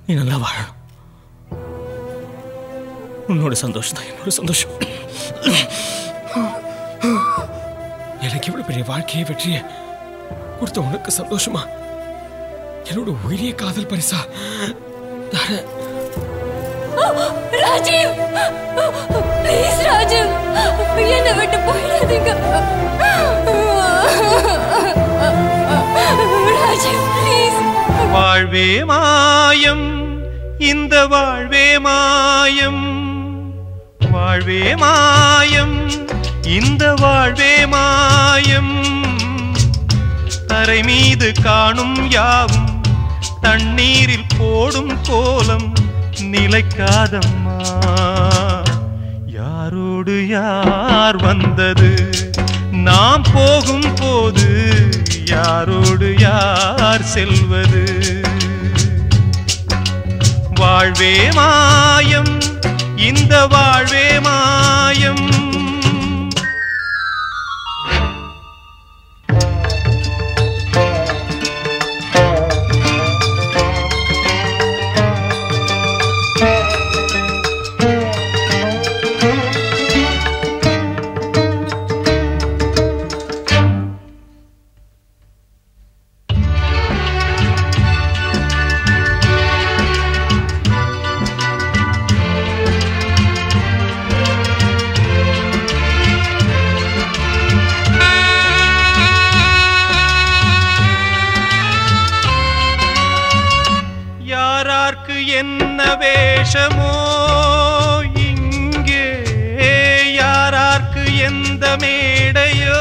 நீ நல்லா வாழணும் உன்னோட சந்தோஷம் தான் என்னோட சந்தோஷம் எனக்கு இவ்வளவு பெரிய வாழ்க்கையை வெற்றிய கொடுத்த உனக்கு சந்தோஷமா என்னோட உயிரிய காதல் பரிசா தர ராஜீவ் ப்ளீஸ் ராஜீவ் என்னை விட்டு போயிடாதீங்க ராஜீவ் ப்ளீஸ் வாழ்வே மாயம் இந்த வாழ்வே மாயம் வாழ்வே மாயம் இந்த வாழ்வே மாயம் தரை மீது காணும் யாவும் தண்ணீரில் போடும் கோலம் நிலைக்காதம்மா யாரோடு யார் வந்தது நாம் போகும் போது யாரோடு யார் செல்வது வாழ்வே மாயம் இந்த வாழ்வே மாயம் யாரார்க்கு என்ன வேஷமோ இங்கே யாரார்க்கு எந்த மேடையோ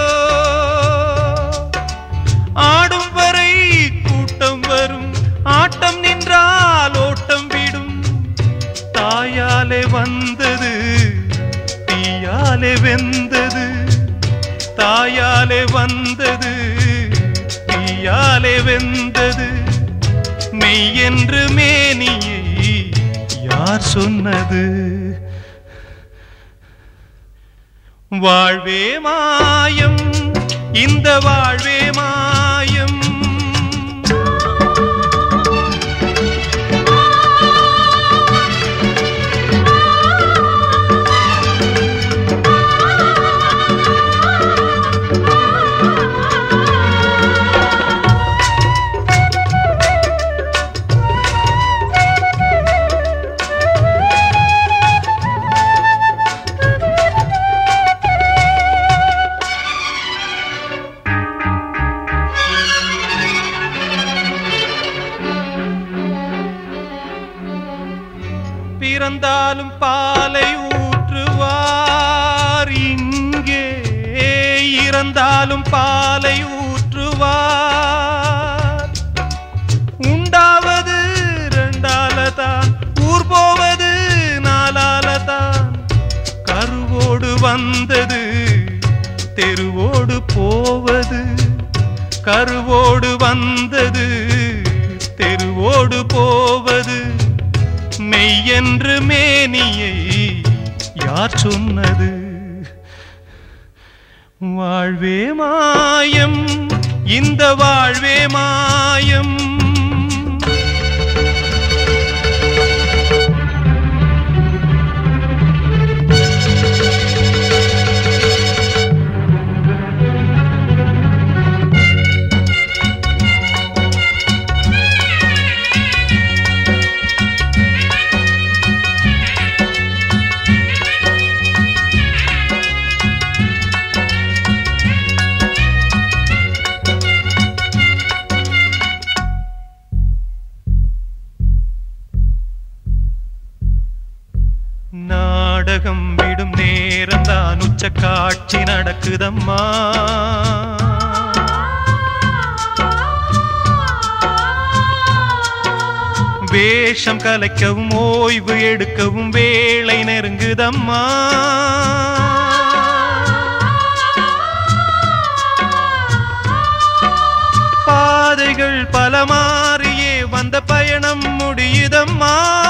ஆடும் வரை கூட்டம் வரும் ஆட்டம் நின்றால் ஓட்டம் விடும் தாயாலே வந்தது தீயாலே வெந்தது தாயாலே வந்தது தீயாலே வெந்தது மெய் என்று மேனியை யார் சொன்னது வாழ்வே மாயம் இந்த வாழ்வே மாயம் பிறந்தாலும் பாலை ஊற்றுவார் இங்கே இறந்தாலும் பாலை ஊற்றுவார் உண்டாவது ரெண்டால தான் ஊர் போவது நாலால தான் கருவோடு வந்தது தெருவோடு போவது கருவோடு வந்தது தெருவோடு போவது மெய்யென்று மேனியை யார் சொன்னது வாழ்வே மாயம் இந்த வாழ்வே மாயம் நாடகம் விடும் நேரம் தான் உச்ச காட்சி நடக்குதம்மா வேஷம் கலைக்கவும் ஓய்வு எடுக்கவும் வேளை நெருங்குதம்மா பாதைகள் பல மாறியே வந்த பயணம் முடியுதம்மா